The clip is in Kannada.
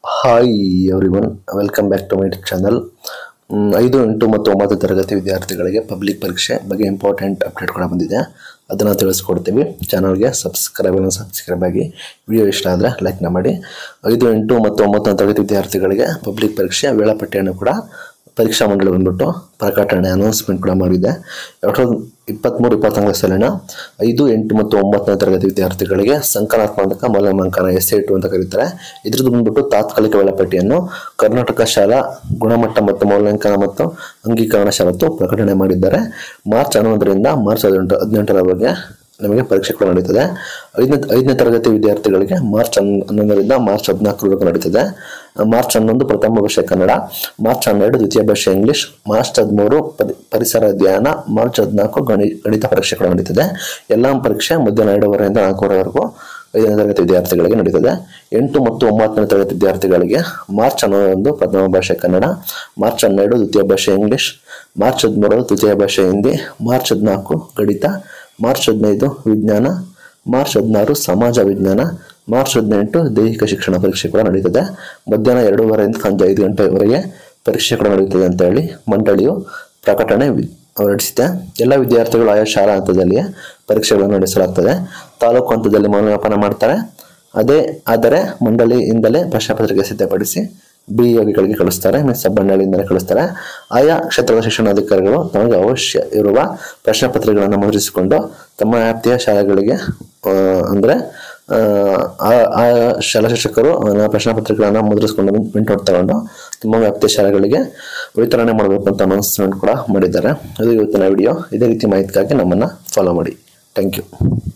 hi everyone welcome back to my channel ಐದು ಎಂಟು ಮತ್ತು ಒಂಬತ್ತು ತರಗತಿ ವಿದ್ಯಾರ್ಥಿಗಳಿಗೆ ಪಬ್ಲಿಕ್ ಪರೀಕ್ಷೆ ಬಗ್ಗೆ ಇಂಪಾರ್ಟೆಂಟ್ ಅಪ್ಡೇಟ್ ಕೂಡ ಬಂದಿದೆ ಅದನ್ನು ತಿಳಿಸ್ಕೊಡ್ತೀವಿ ಚಾನಲ್ಗೆ ಸಬ್ಸ್ಕ್ರೈಬ್ ಸಬ್ಸ್ಕ್ರೈಬ್ ಆಗಿ ವಿಡಿಯೋ ಇಷ್ಟ ಆದರೆ ಲೈಕ್ನ ಮಾಡಿ ಐದು ಎಂಟು ಮತ್ತು ಒಂಬತ್ತನೇ ತರಗತಿ ವಿದ್ಯಾರ್ಥಿಗಳಿಗೆ ಪಬ್ಲಿಕ್ ಪರೀಕ್ಷೆ ವೇಳಾಪಟ್ಟಿಯನ್ನು ಕೂಡ ಪರೀಕ್ಷಾ ಮಂಡಳಿ ಬಂದ್ಬಿಟ್ಟು ಪ್ರಕಟಣೆ ಅನೌನ್ಸ್ಮೆಂಟ್ ಕೂಡ ಮಾಡಿದೆ ಎರಡು ಸಾವಿರದ ಇಪ್ಪತ್ತ್ಮೂರು ಇಪ್ಪತ್ನಾಲ್ಕು ಸಾಲಿನ ಐದು ಎಂಟು ಮತ್ತು ಒಂಬತ್ತನೇ ತರಗತಿ ವಿದ್ಯಾರ್ಥಿಗಳಿಗೆ ಸಂಕಲನಾತ್ಮಕ ಮೌಲ್ಯಮಾಂಕನ ಎಸ್ ಐ ಟು ಅಂತ ಕರೀತಾರೆ ಇದ್ರದ್ದು ಬಂದ್ಬಿಟ್ಟು ತಾತ್ಕಾಲಿಕ ವೇಳಾಪಟ್ಟಿಯನ್ನು ಕರ್ನಾಟಕ ಶಾಲಾ ಗುಣಮಟ್ಟ ಮತ್ತು ಮೌಲ್ಯಾಂಕನ ಮತ್ತು ಅಂಗೀಕರಣ ಷರತ್ತು ಪ್ರಕಟಣೆ ಮಾಡಿದ್ದಾರೆ ಮಾರ್ಚ್ ಹನ್ನೊಂದರಿಂದ ಮಾರ್ಚ್ ಹದಿನೆಂಟು ಹದಿನೆಂಟರವರೆಗೆ ನಮಗೆ ಪರೀಕ್ಷೆ ಕೂಡ ನಡೀತದೆ ಐದನೇ ಐದನೇ ತರಗತಿ ವಿದ್ಯಾರ್ಥಿಗಳಿಗೆ ಮಾರ್ಚ್ ಹನ್ ಹನ್ನೊಂದರಿಂದ ಮಾರ್ಚ್ ಹದಿನಾಲ್ಕರವರೆಗೂ ನಡೀತದೆ ಮಾರ್ಚ್ ಹನ್ನೊಂದು ಪ್ರಥಮ ಭಾಷೆ ಕನ್ನಡ ಮಾರ್ಚ್ ಹನ್ನೆರಡು ದ್ವಿತೀಯ ಭಾಷೆ ಇಂಗ್ಲಿಷ್ ಮಾರ್ಚ್ ಹದಿಮೂರು ಪರಿ ಪರಿಸರ ಅಧ್ಯಯನ ಮಾರ್ಚ್ ಹದಿನಾಲ್ಕು ಗಣಿ ಗಣಿತ ಪರೀಕ್ಷೆ ಕೂಡ ನಡೀತದೆ ಎಲ್ಲ ಪರೀಕ್ಷೆ ಮಧ್ಯಾಹ್ನ ಎರಡೂವರೆಯಿಂದ ನಾಲ್ಕೂವರೆವರೆಗೂ ಐದನೇ ತರಗತಿ ವಿದ್ಯಾರ್ಥಿಗಳಿಗೆ ನಡೀತದೆ ಎಂಟು ಮತ್ತು ಒಂಬತ್ತನೇ ತರಗತಿ ವಿದ್ಯಾರ್ಥಿಗಳಿಗೆ ಮಾರ್ಚ್ ಹನ್ನೊಂದು ಪ್ರಥಮ ಭಾಷೆ ಕನ್ನಡ ಮಾರ್ಚ್ ಹನ್ನೆರಡು ದ್ವಿತೀಯ ಭಾಷೆ ಇಂಗ್ಲಿಷ್ ಮಾರ್ಚ್ ಹದಿಮೂರು ತೃತೀಯ ಭಾಷೆ ಹಿಂದಿ ಮಾರ್ಚ್ ಹದಿನಾಲ್ಕು ಗಣಿತ ಮಾರ್ಚ್ ಹದಿನೈದು ವಿಜ್ಞಾನ ಮಾರ್ಚ್ ಹದಿನಾರು ಸಮಾಜ ವಿಜ್ಞಾನ ಮಾರ್ಚ್ ಹದಿನೆಂಟು ದೈಹಿಕ ಶಿಕ್ಷಣ ಪರೀಕ್ಷೆ ಕೂಡ ನಡೀತದೆ ಮಧ್ಯಾಹ್ನ ಎರಡೂವರೆಯಿಂದ ಸಂಜೆ ಐದು ಗಂಟೆವರೆಗೆ ಪರೀಕ್ಷೆ ಕೂಡ ನಡೀತದೆ ಅಂತ ಹೇಳಿ ಮಂಡಳಿಯು ಪ್ರಕಟಣೆ ವಿ- ಹೊರಡಿಸಿದೆ ಎಲ್ಲ ವಿದ್ಯಾರ್ಥಿಗಳು ಆಯಾ ಶಾಲಾ ಹಂತದಲ್ಲಿಯೇ ಪರೀಕ್ಷೆಗಳನ್ನು ನಡೆಸಲಾಗ್ತದೆ ತಾಲೂಕು ಹಂತದಲ್ಲಿ ಮೌಲ್ಯಮಾಪನ ಮಾಡ್ತಾರೆ ಅದೇ ಆದರೆ ಮಂಡಳಿಯಿಂದಲೇ ಪ್ರಶ್ನೆ ಪತ್ರಿಕೆ ಸಿದ್ಧಪಡಿಸಿ ಬಿ ಯೋಗಿಗಳಿಗೆ ಕಳಿಸ್ತಾರೆ ಮೀನ್ಸ್ ಸಬ್ ಮಂಡಳಿಯಿಂದಲೇ ಕಳಿಸ್ತಾರೆ ಆಯಾ ಕ್ಷೇತ್ರದ ಶಿಕ್ಷಣಾಧಿಕಾರಿಗಳು ತಮಗೆ ಅವಶ್ಯ ಇರುವ ಪ್ರಶ್ನೆ ಪತ್ರಿಕೆಗಳನ್ನು ಮುದ್ರಿಸಿಕೊಂಡು ತಮ್ಮ ವ್ಯಾಪ್ತಿಯ ಶಾಲೆಗಳಿಗೆ ಆ, ಅಂದ್ರೆ ಆ, ಆ- ಆ ಶಾಲಾ ಶಿಕ್ಷಕರು ಆ ಪ್ರಶ್ನೆ ಪತ್ರಿಕೆಗಳನ್ನು ಮುದ್ರಿಸಿಕೊಂಡು ಪ್ರಿಂಟ್ಔಟ್ ತಗೊಂಡು ತಮ್ಮ ವ್ಯಾಪ್ತಿಯ ಶಾಲೆಗಳಿಗೆ ವಿತರಣೆ ಮಾಡಬೇಕು ಅಂತ ಅನೌನ್ಸ್ಮೆಂಟ್ ಕೂಡ ಮಾಡಿದ್ದಾರೆ ಇದು ಇವತ್ತಿನ ವಿಡಿಯೋ ಇದೇ ರೀತಿ ಮಾಹಿತಿಗಾಗಿ ನಮ್ಮನ್ನು ಫಾಲೋ ಮಾಡಿ ಥ್ಯಾಂಕ್ ಯು